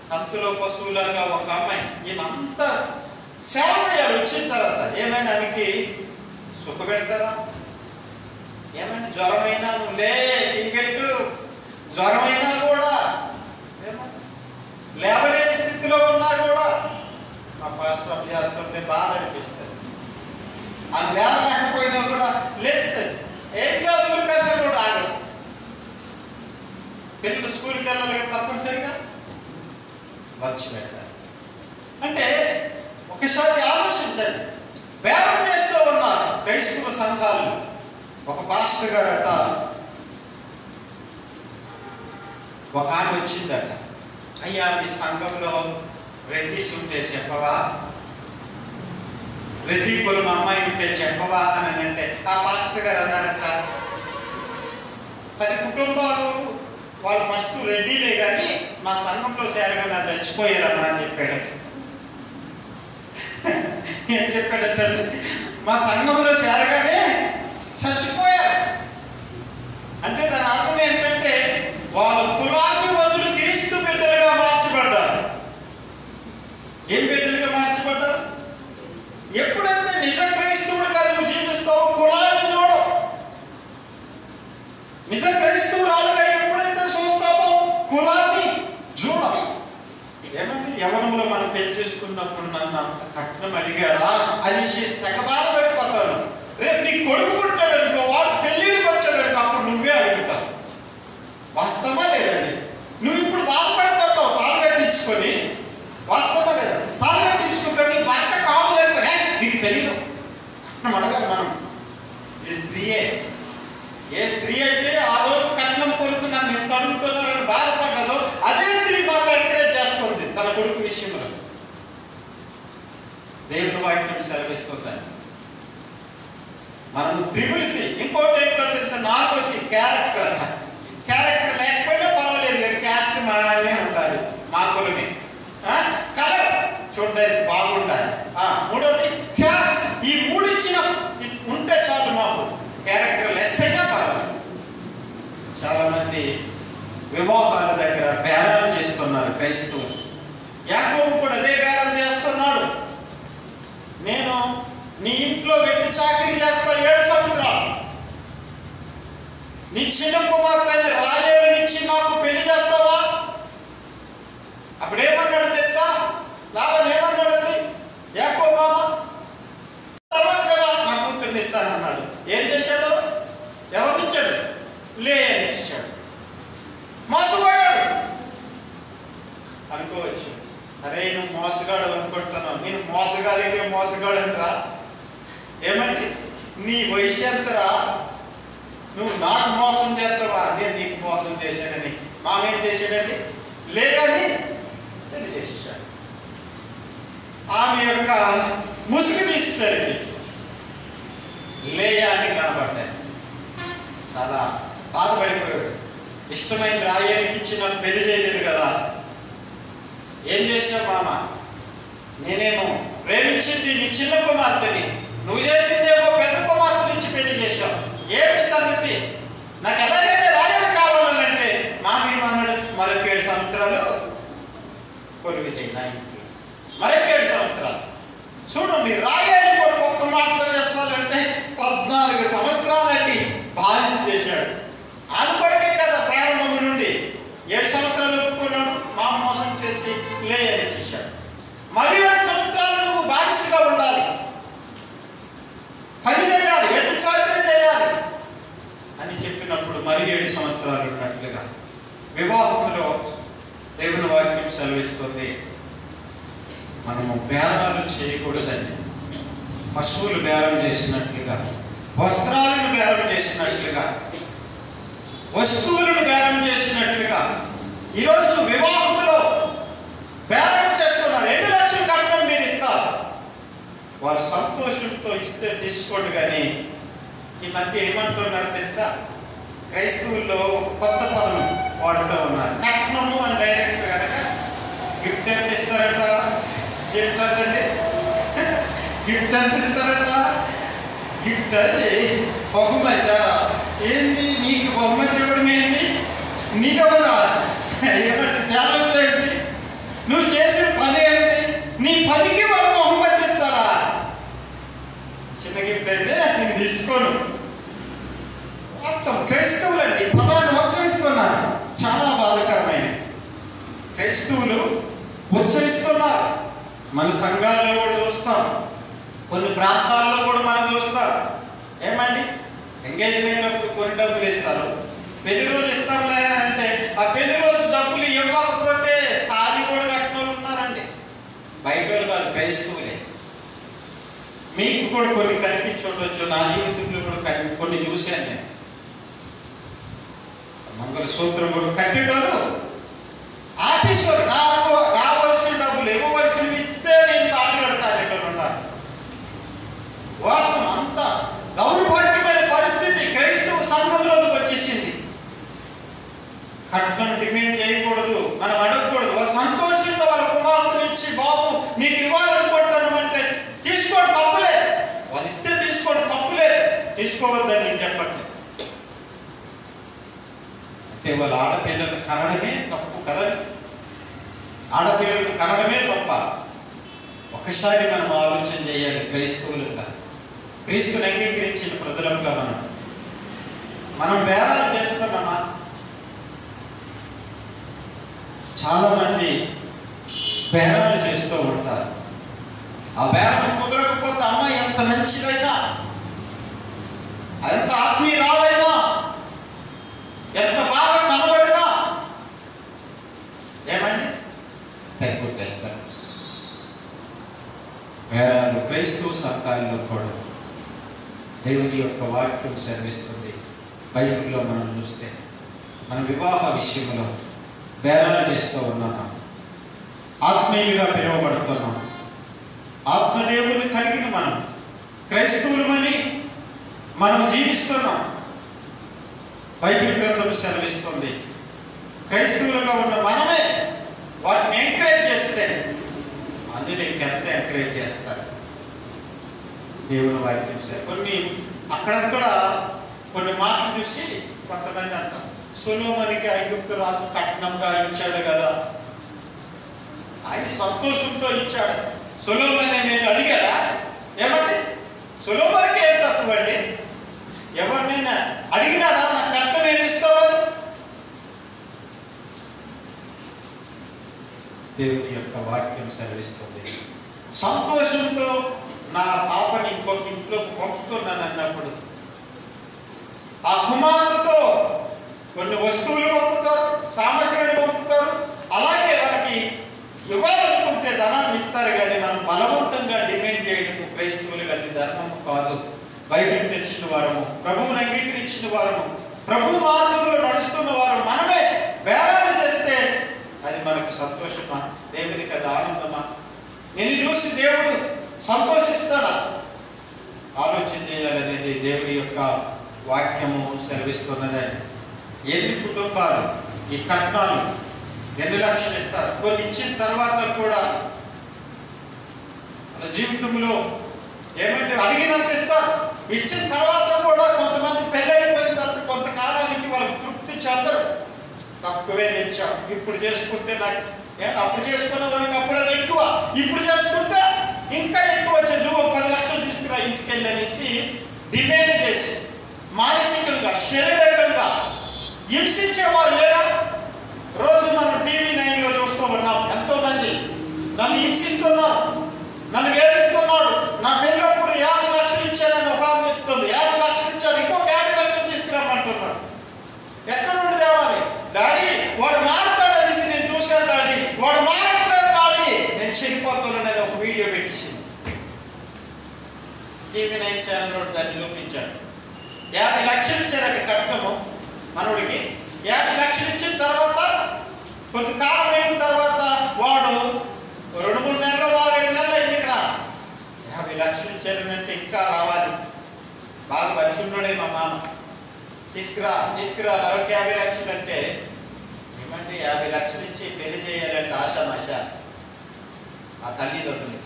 సంతలో పశువులాగా ఒక అమ్మాయి ఈమెంతా సేవ చేయాలి వచ్చిన తర్వాత ఏమైనా ఆమెకి సుఖ పెడతారా ఏమైనా జ్వరమైనా నువ్వు లే టీ పెట్టు జ్వరమైనా కూడా ఏమో, లేవలేని స్థితిలో ఉన్నా కూడా మా పాస్టర్ అప్పు చేస్తుంటే బాధ అనిపిస్తుంది ఆమె లేవలేకపోయినా కూడా లేస్తుంది ఏం కాదు కన్నా కూడా ఆగదు పిల్లలు స్కూల్కి వెళ్ళాలి కదా తప్పనిసరిగా వచ్చి పెట్టాలి అంటే ఒకసారి ఆలోచించండి బేరం చేస్తూ ఉన్నారు క్రైస్తవ సంఘాలు ఒక పాస్టర్ గారట ఒక ఆమె వచ్చిందట అయ్యా మీ సంఘంలో రెడ్డిస్ ఉంటే చెప్పవా రెడ్డి కులం అమ్మాయి ఉంటే చెప్పవా అని అంటే ఆ పాస్టర్ గారు అన్నారట పది కుటుంబాలు వాళ్ళు ఫస్ట్ రెడ్డిలే కానీ మా సంఘంలో చేరగా నన్ను రెచ్చిపోయారమ్మా అని చెప్పాడట ఏం చెప్పాడట మా సంఘంలో చేరగానే చచ్చిపోయారు అంటే దాని అర్థం ఏంటంటే వాళ్ళ కులాన్ని వదులు క్రీస్తు బిడ్డలుగా మార్చబడ్డారు ఏం బిడ్డలుగా మార్చబడ్డారు ఎప్పుడైతే నిజ క్రైస్తవుడిగా నువ్వు జీవిస్తావో కులాన్ని చూడవు నిజ క్రైస్తవురాలుగా ఎప్పుడైతే చూస్తామో కులాన్ని చూడం ఏమంటే యవనంలో మనం పెళ్లి చేసుకున్నప్పుడు నన్ను అంత కట్నం అడిగారా అది షి- తెగ బాధపడిపోతాను రేపు నీ కొడుకు పుట్టాడు అనుకో వాడు పెళ్ళిడికి వచ్చాడు అనుకో అప్పుడు నువ్వే అడుగుతావు వాస్తవమా లేదండి నువ్వు ఇప్పుడు బాధపడిపోతావు తాను కట్టించుకొని వాస్తవమా లేదా తాను కట్టించుకుంటే నీ భర్త కావు లేకపోతే నీకు తెలియదు మనం అడగాలి మనం ఈ స్త్రీయే ఏ స్త్రీ అయితే ఆ రోజు కట్నం కొరకు నన్ను ఎంత అడుగుతున్నారని బాధపడ్డదో అదే స్త్రీ మాకు ఎంకరేజ్ చేస్తుంది తన కొడుకు విషయంలో దేవుని వాక్యం సెలవిస్తుందని మనం త్రిపుల్సి ఇంకోటి ఏంటో తెలుసా నాలుగోసి క్యారెక్టర్ క్యారెక్టర్ లేకపోయినా పర్వాలేదు కానీ క్యాస్ట్ మనమే ఉండాలి మా కులమే కలర్ చూడడానికి బాగుండాలి ఆ, మూడోది క్యాస్ట్ ఈ మూడు ఇచ్చిన ఇస్- ఉంటే చాలు మాకు క్యారెక్టర్ లెస్ అయినా పర్వాలేదు చాలా మంది వివాహాల దగ్గర బేరాలు చేస్తున్నారు క్రైస్తవులు యాకోబు కూడా అదే బేరం చేస్తున్నాడు నేను నీ ఇంట్లో పెట్టి చాకరీ చేస్తా ఏడు సంవత్సరాలు నీ చిన్న కుమార్తె రాజేనిచ్చి నాకు పెళ్లి చేస్తావా అప్పుడు ఏమన్నాడు తెలుసా లాభం ఏమన్నాడు యాకో మామ తర్వాత కదా నా కూతుర్ని ఇస్తానన్నాడు ఏం చేశాడు ఎవరినిచ్చాడు లే అని ఇచ్చాడు మోసపోయాడు అనుకోవచ్చు అరే నువ్వు మోసగాడు అనుకుంటున్నావు నేను మోసగాడికే మోసగాడు అంటరా ఏమండి నీ వయసు ఎంతరా నువ్వు నాకు మోసం చేస్తావా నేను నీకు మోసం చేశానని మామేం చేశాడండి లేదని పెళ్లి చేసేసాడు ఆమె యొక్క ముసుగు తీసేసరికి లేయా అని కనబడ్డాయి చాలా బాధపడిపోయాడు ఇష్టమైన రాయానికి ఇచ్చిన పెళ్లి చేయలేదు కదా ఏం చేసినావు మామ నేనేమో ప్రేమించింది నీ చిన్న కుమార్తెని నువ్వు చేసిందేమో పెద్ద కుమార్తెని ఇచ్చి పెళ్లి చేశావు ఏమి సంగతి నాకు ఎలాగైతే రాజాలు కావాలని అంటే మామ ఏమన్నాడు మరొక ఏడు సంవత్సరాలు కొలువు చేయి నా ఇంట్లో మరొక ఏడు సంవత్సరాలు చూడండి రాయాలి కూడా ఒక్క మాటలో చెప్పాలంటే పద్నాలుగు సంవత్సరాలండి బానిస చేశాడు ఆమె కొరకే కదా ప్రారంభం నుండి ఏడు సంవత్సరాలు ఒప్పుకున్నాడు మా మోసం చేసి లే అని ఇచ్చేశాడు మరి ఏడు సంవత్సరాలు నువ్వు బానిసగా ఉండాలి పని చేయాలి ఎట్టి చాకరీ చేయాలి అని చెప్పినప్పుడు మరి ఏడు సంవత్సరాలు ఉన్నట్లుగా వివాహంలో దేవుని వాక్యం సెలవిస్తుంది మనము బేరాలు చేయకూడదండి పశువులు బేరం చేసినట్లుగా వస్త్రాలను బేరం చేసినట్లుగా వస్తువులను బేరం చేసినట్లుగా ఈరోజు వివాహంలో బేరం చేస్తున్నారు రెండు లక్షలు కట్టడం మీరు ఇస్తారు వాళ్ళు సంతోషంతో ఇస్తే తీసుకోండి కానీ ఈ మధ్య ఏమంటున్నారు తెలుసా క్రైస్తవుల్లో ఒక కొత్త పదం వాడుతూ ఉన్నారు కట్నము అని డైరెక్ట్ కనుక గిఫ్ట్ ఎంత ఇస్తారట ఏంటంటే గిఫ్ట్ ఎంత ఇస్తారట గిఫ్ట్ అది బహుమతి ఏంది నీకు బహుమతి ఇవ్వడం ఏంటి నీకెవరా ఏమంటే టాలెంట్ ఏంటి క్రైస్తవులు ఉచ్చరిస్తున్నారు మన సంఘాల్లో కూడా చూస్తాం కొన్ని ప్రాంతాల్లో కూడా మనం చూస్తాం ఏమండి ఎంగేజ్మెంట్ అప్పుడు కొన్ని డబ్బులు ఇస్తారు పెళ్లి రోజు ఇస్తాంలే అంటే ఆ పెళ్లి రోజు డబ్బులు ఇవ్వకపోతే తాళి కూడా కట్టిన వాళ్ళు ఉన్నారండి బయట వాళ్ళు కాదు క్రైస్తవులే మీకు కూడా కొన్ని కనిపించి ఉండొచ్చు నా జీవితంలో కూడా కని- కొన్ని చూశాను నేను మంగళసూత్రం కూడా కట్టేటోళ్ళు ఆఫీసర్ నాకు రావాల్సిన డబ్బులు ఇవ్వవలసినవి ఇస్తే నేను తాళి కడతాను ఇక్కడ ఉన్నారు వాస్తవం అంతా దౌర్భాగ్యమైన పరిస్థితి క్రైస్తవ సంఘంలోకి వచ్చేసింది కట్నం డిమాండ్ చేయకూడదు మనం అడగకూడదు వాళ్ళు సంతోషంగా వాళ్ళ కుమార్తెను ఇచ్చి బాబు నీకు ఇవ్వాలనుకుంటున్నాం అంటే తీసుకోండి తప్పులే వాళ్ళు ఇస్తే తీసుకోండి తప్పులే తీసుకోవద్దని నేను చెప్పండి అంటే వాళ్ళు ఆడపిల్లలు కనడమే తప్పు కదండి ఆడపిల్లలు కనడమే తప్ప ఒకసారి మనం ఆలోచన చేయాలి క్రైస్తవులుగా క్రీస్తుని అంగీకరించిన ప్రజలంగా మనం మనం వేరాలు చేస్తున్నామా చాలా మంది బేరాలు చేస్తూ ఉంటారు ఆ బేరం కుదరకపోతే అమ్మ ఎంత మంచిదైనా ఎంత ఆత్మీయురాలైనా ఎంత బాగా కనబడినా ఏమండి తగ్గుట్టేస్తారు వేరాలు క్రైస్తవ సంఘాల్లో కూడా దేవుని యొక్క వాక్యం సెలవిస్తుంది బైబిల్లో మనం చూస్తే మన వివాహ విషయంలో బేరాలు చేస్తూ ఉన్నామా ఆత్మీయులుగా పిలువబడుతున్నాం ఆత్మదేవుని కలిగిన మనం క్రైస్తవులమని మనం జీవిస్తున్నాం బైబిల్ గ్రంథం సెలవిస్తుంది క్రైస్తవులుగా ఉన్న మనమే వాటిని ఎంకరేజ్ చేస్తే అందులో ఇంకెంత ఎంకరేజ్ చేస్తారు దేవుని వాక్యం సరే కొన్ని అక్కడక్కడ కొన్ని మాటలు చూసి కొంతమంది అంటారు సులోమనికి ఐగుప్తు రాజు కట్నంగా ఇచ్చాడు కదా ఆయన సంతోషంతో ఇచ్చాడు సులోమని నేను అడిగాడా ఏమండి సులోమనికి ఏం తక్కువ అండి ఎవరినైనా అడిగినాడా నా కట్నం ఏమి ఇస్తావని దేవుని యొక్క వాక్యం సెలవిస్తుంది సంతోషంతో నా పాపని ఇంకొక ఇంట్లోకి పంపుతున్నాను అన్నప్పుడు ఆ కుమార్తెతో కొన్ని వస్తువులు పంపుతారు సామగ్రిని పంపుతారు అలాగే వాళ్ళకి ఇవ్వాలనుకుంటే ధనాన్ని ఇస్తారు కానీ మనం బలవంతంగా డిమాండ్ చేయడం క్రైస్తవులుగా అది ధర్మము కాదు బైబిల్ తెచ్చిన వారము ప్రభువుని అంగీకరించిన వారము ప్రభు మార్గంలో నడుస్తున్న వారు మనమే వేలాలు చేస్తే అది మనకు సంతోషమా దేవునికి అది ఆనందమా నేను చూసి దేవుడు సంతోషిస్తాడా ఆలోచన చేయాలనేది దేవుడి యొక్క వాక్యము సెలవిస్తున్నదని ఎన్ని కుటుంబాలు ఈ కట్నాలు ఎన్ని లక్షలు ఇస్తారు కొన్ని ఇచ్చిన తర్వాత కూడా మన జీవితంలో ఏమంటే అడిగినంత ఇస్తారు ఇచ్చిన తర్వాత కూడా కొంతమంది పెళ్ళైపోయిన తర్వాత కొంతకాలానికి వాళ్ళకి తృప్తి చెందరు తక్కువే తెచ్చాం ఇప్పుడు చేసుకుంటే నాకు ఏ, అప్పుడు చేసుకున్న మనకి అప్పుడు అది ఎక్కువ ఇప్పుడు చేసుకుంటే ఇంకా ఎక్కువ వచ్చేది నువ్వు ఒక పది లక్షలు తీసుకురా ఇంటికి వెళ్ళి అనేసి డిమాండ్ చేసి మానసికంగా శారీరకంగా హింసించేవారు లేరా రోజు మనం టీవీ నైన్ లో చూస్తూ ఉన్నాం ఎంతో మంది నన్ను హింసిస్తున్నారు నన్ను వేధిస్తున్నాడు నా పెళ్ళప్పుడు యాభై లక్షలు ఇచ్చానని ఒక ఆమె చెప్తుంది యాభై లక్షలు ఇచ్చాను ఇంకొక యాభై లక్షలు తీసుకురమ్మంటున్నాడు ఎక్కడ నుండి తేవాలి డాడీ వాడు మారుతాడు అనేసి నేను చూశాను డాడీ వాడు మారట్లేదు డాడీ నేను చనిపోతున్నానని ఒక వీడియో పెట్టేసింది టీవీ నైన్ ఛానల్ దాన్ని చూపించాడు యాభై లక్షలు ఇచ్చారట కట్నము మనవుడికి యాభై లక్షలు ఇచ్చిన తర్వాత కొంత కాలం అయిన తర్వాత వాడు రెండు మూడు నెలలు నాలుగైదు నెలలు అయింది ఇక్కడ యాభై లక్షలు ఇచ్చారనంటే ఇంకా రావాలి బాగా పరిశుద్ధుడే మా మామ తీసుకురా తీసుకురా మరొక యాభై లక్షలు అంటే ఏమంటే యాభై లక్షలు ఇచ్చి పెళ్లి చేయాలంటే ఆశ మాష ఆ తల్లిదండ్రులు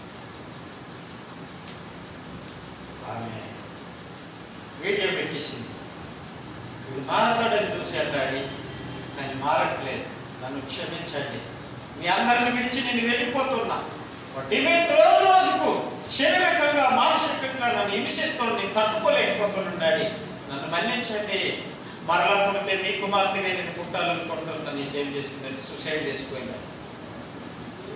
ఆమె వీడియో పెట్టేసింది వీడు మారతాడని చూశాడు డాడీ కానీ మారట్లేదు నన్ను క్షమించండి మీ అందరిని విడిచి నేను వెళ్ళిపోతున్నా డిమాండ్ రోజు రోజుకు శారీరకంగా మానసికంగా నన్ను హింసిస్తున్నాను నేను తట్టుకోలేకపోతున్నాను డాడీ నన్ను మన్నించండి మరలా పుడితే మీ కుమార్తెగా నేను పుట్టాలనుకుంటున్నాను నీ సేవ్ చేసిందని సూసైడ్ చేసుకోవాలి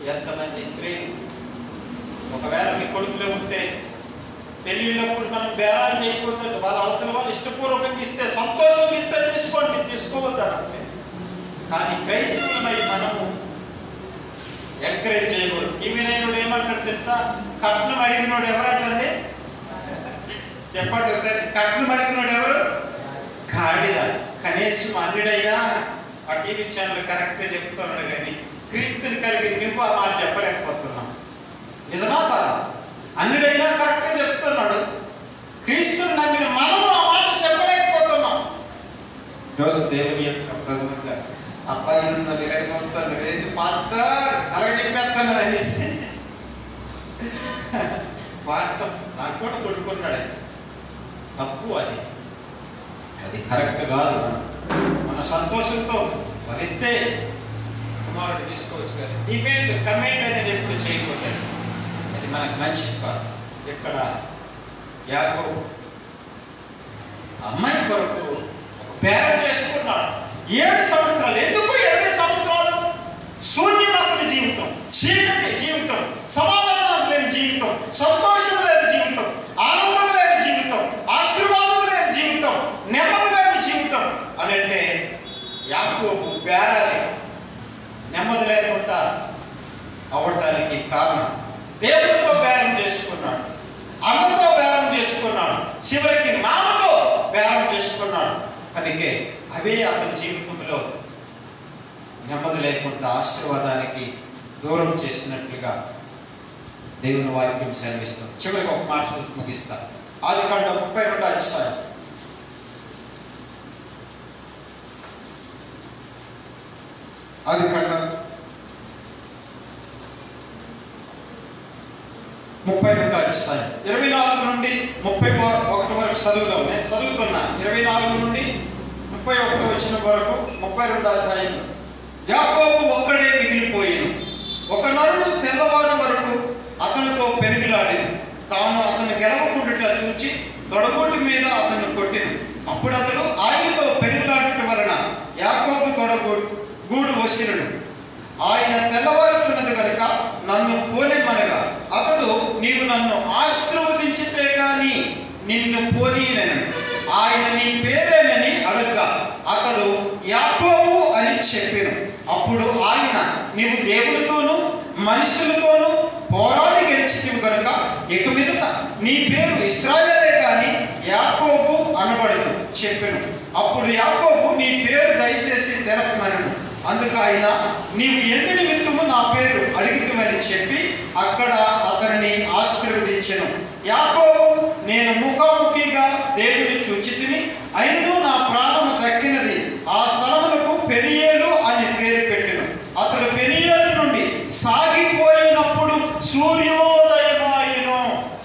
ఎంతమంది స్త్రీలు ఒకవేళ మీ కొడుకులో ఉంటే పెళ్ళిళ్ళప్పుడు మనం బేరాలు చేయకపోతే వాళ్ళ అవతల వాళ్ళు ఇష్టపూర్వకంగా ఇస్తే సంతోషంగా ఇస్తే తీసుకోండి తీసుకోవద్దని కానీ క్రైస్తవులమై మనము ఎంకరేజ్ చేయకూడదు కివినైనోడు ఏమంటాడు తెలుసా కట్నం అడిగినోడు ఎవరంటండి చెప్పండి ఒకసారి కట్నం అడిగినోడు ఎవరు గాడిద కనీసం అన్నిడైనా ఆ టీవీ ఛానల్ కరెక్ట్గా చెప్తున్నాడు కానీ క్రీస్తుని కలిగి నువ్వు ఆ మాట చెప్పలేకపోతున్నాం నిజమా కాదా అన్నిడైనా కరెక్ట్గా చెప్తున్నాడు క్రీస్తుని నమ్మిన మనము ఆ మాట చెప్పలేకపోతున్నాం రోజు దేవుని యొక్క ప్రజలుగా అబ్బాయి ఉన్న విరగమవుతుంది లేదు పాస్టర్ అలాగే చెప్పేస్తాను అనేసి వాస్తవం నాకు కూడా కొట్టుకున్నాడు ఆయన. తప్పు అది అది కరెక్ట్ కాదు మన సంతోషంతో భరిస్తే కుమారుడు తీసుకోవచ్చు కానీ డిబేట్ కమెంట్ అనేది ఎప్పుడు చేయకూడదు అది మనకు మంచిది కాదు ఇక్కడ యాకో అమ్మాయి కొరకు ఒక పేరం చేసుకున్నాడు ఏడు సంవత్సరాలు ఎందుకు ఇరవై సంవత్సరాలు శూన్యమైన జీవితం చీకటి జీవితం సమాధానం లేని జీవితం సంతోషం లేని జీవితం ఆనందం లేని జీవితం ఆశీర్వాదం లేని జీవితం నెమ్మది లేని జీవితం అని అంటే యాకోబు బేరాలి నెమ్మది లేకుండా అవ్వటానికి కారణం దేవుడితో బేరం చేసుకున్నాడు అన్నతో బేరం చేసుకున్నాడు చివరికి మామతో బేరం చేసుకున్నాడు కనుకే అవే అతని జీవితంలో నెమ్మది లేకుండా ఆశీర్వాదానికి దూరం చేసినట్లుగా దేవుని వాక్యం సెలవిస్తాం చివరికి ఒక మాట చూసి ముగిస్తా ఆది కాండ ముప్పై రెండు అధ్యాయం ఆది కాండ ముప్పై రెండు అధ్యాయం ఇరవై నాలుగు నుండి ముప్పై వర- ఒకటి వరకు చదువుదాం నేను చదువుతున్నా ఇరవై నాలుగు నుండి ముప్పై ఒకటి వచ్చిన వరకు ముప్పై రెండు అధ్యాయం యాకోబు ఒక్కడే మిగిలిపోయాను ఒక నరుడు తెల్లవారు వరకు అతనితో పెనుగులాడింది తాను అతను గెలవకుండుట చూచి తొడగోటి మీద అతన్ని కొట్టిను అప్పుడు అతడు ఆయనతో పెనుగులాడుట వలన యాకోబు తొడగో గూడు వసిరుడు ఆయన తెల్లవారుచున్నది కనుక నన్ను పోనిమనగా అతడు నీవు నన్ను ఆశీర్వదించితే గాని నిన్ను పోనీనని ఆయన నీ పేరేమని అడగ్గా అతడు యాకోబు అని చెప్పాను అప్పుడు ఆయన నీవు దేవుడితోనూ మనుషులతోనూ పోరాడి గెలిచితివి కనుక ఇక మీదట నీ పేరు ఇస్రాయేలే కానీ యాకోబు అనబడదు చెప్పాను అప్పుడు యాకోబు నీ పేరు దయచేసి తెరపమనను అందుకు ఆయన నీవు ఎందు నిమిత్తము నా పేరు అడిగితమని చెప్పి అక్కడ అతనిని ఆశీర్వదించెను యాకోబు నేను ముఖాముఖిగా దేవుని చూచితిని అయినను నా ప్రాణము దక్కినది ఆ స్థలములకు పెనియేలు అని పేరు పెట్టెను అతడు పెనియేలు నుండి సాగిపోయినప్పుడు సూర్యోదయమాయను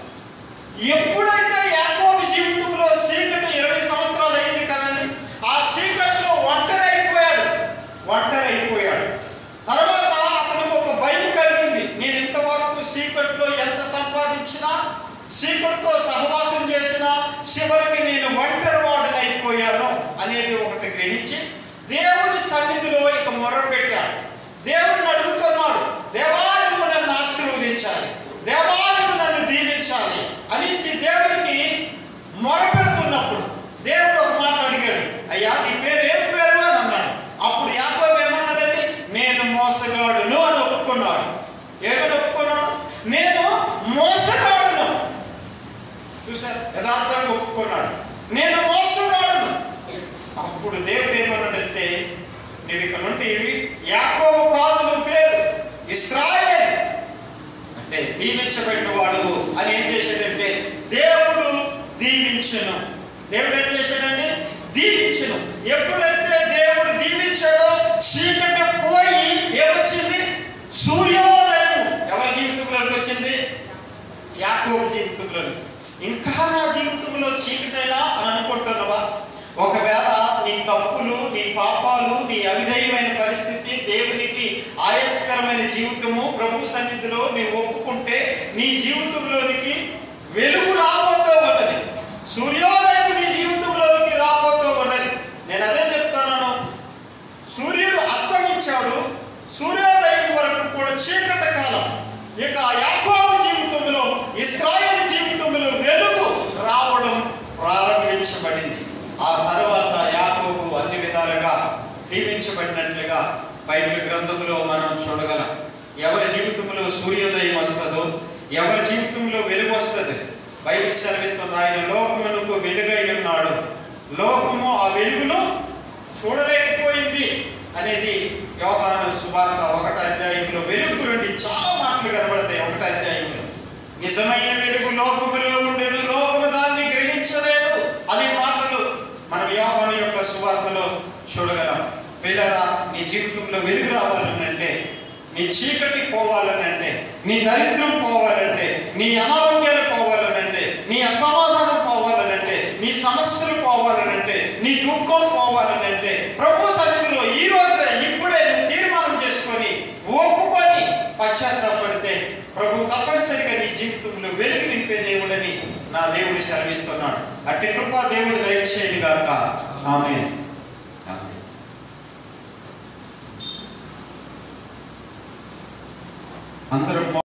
ఎప్పుడైతే యాకోబు జీవితంలో చీకటి ఇరవై సంవత్సరాలు అయింది కదండి ఆ చీకటిలో ఒంటరి అయిపోయాడు ఒంటరి అయిపోయాడు తర్వాత అతనికి ఒక భయం కలిగింది నేను ఇంతవరకు చీకటిలో ఎంత సంపాదించినా చీకటితో సహవాసం చేసినా చివరికి నేను ఒంటరి వాడిని అయిపోయాను అనేది ఒకటి గ్రహించి దేవుని సన్నిధిలో ఇక మొరపెట్టాడు దేవుణ్ణి అడుగుతున్నాడు దేవా నువ్వు నన్ను ఆశీర్వదించాలి దేవా నువ్వు నన్ను దీవించాలి అనేసి దేవునికి మొరపెడుతున్నప్పుడు దేవుడు ఒక మాట అడిగాడు అయ్యా నీ పేరు ఏం పేరు అని అన్నాడు అప్పుడు యాకోబు ఏమన్నాడంటే నేను మోసగాడును అని ఒప్పుకున్నాడు ఏమని ఒప్పుకున్నాడు నేను మోసగాడును చూసారు యథార్థంగా ఒప్పుకున్నాడు నేను మోసగాడును అప్పుడు దేవుడు ఏమన్నాడంటే నీవు ఇక నుండి యాకోబు కాదు నువ్వు పేరు ఇస్రాయేల్ అంటే దీవించబడిన వాడు అని ఏం చేశాడంటే దేవుడు దీవించను దేవుడు ఏం చేశాడంటే దీవించను ఎప్పుడైతే దేవుడు దీవించాడో చీకటి పోయి ఏమొచ్చింది సూర్యోదయం ఎవరి జీవితంలోకి వచ్చింది యాకోబు జీవితంలో ఇంకా నా జీవితంలో చీకటైనా అని అనుకుంటున్నావా ఒకవేళ నీ తప్పులు నీ పాపాలు నీ అవిధేయమైన పరిస్థితి దేవునికి ఆయాస్కరమైన జీవితము ప్రభు సన్నిధిలో నీవు ఒప్పుకుంటే నీ జీవితంలోనికి వెలుగు రాబోతూ ఉన్నది సూర్యోదయం నీ జీవితంలోనికి రాబోతూ ఉన్నది నేను అదే చెప్తున్నాను సూర్యుడు అస్తమించాడు సూర్యోదయం వరకు కూడా చీకటి ఇక యాకోబు జీవితంలో ఇస్రాయేల్ జీవితంలో వెలుగు రావడం ప్రారంభించబడింది ఆ తర్వాత యాకోబు అన్ని విధాలుగా దీవించబడినట్లుగా బైబిల్ గ్రంథంలో మనం చూడగలం ఎవరి జీవితంలో సూర్యోదయం వస్తుందో ఎవరి జీవితంలో వెలుగు వస్తుంది బైబిల్ సెలవిస్తుంది ఆయన లోకమునకు వెలుగై ఉన్నాడు లోకము ఆ వెలుగును చూడలేకపోయింది అనేది యోహాను సువార్త ఒకటి అధ్యాయంలో వెలుగు గురించి చాలా మాటలు కనబడతాయి ఒకటి అధ్యాయంలో నిజమైన వెలుగు లోకములో ఉండేది లోకము దాన్ని గ్రహించలేదు అనే మాటలు మన యోహాను యొక్క సువార్తలో చూడగలం పిల్లరా నీ జీవితంలో వెలుగు రావాలనంటే నీ చీకటి పోవాలనంటే నీ దరిద్రం పోవాలంటే నీ అనారోగ్యాలు పోవాలనంటే నీ అసమాధానం పోవాలనంటే నీ సమస్యలు పోవాలనంటే నీ దుఃఖం పోవాలనంటే ప్రభు సన్నిధిలో ఈ రోజే ఇప్పుడే నువ్వు తీర్మానం చేసుకొని ఒప్పుకొని పశ్చాత్తాపడితే ప్రభు తప్పనిసరిగా నీ జీవితంలో వెలుగు నింపే దేవుడని నా దేవుడు సెలవిస్తున్నాడు అట్టి కృపా దేవుడు దయచేయను గాక ఆమె అందరూ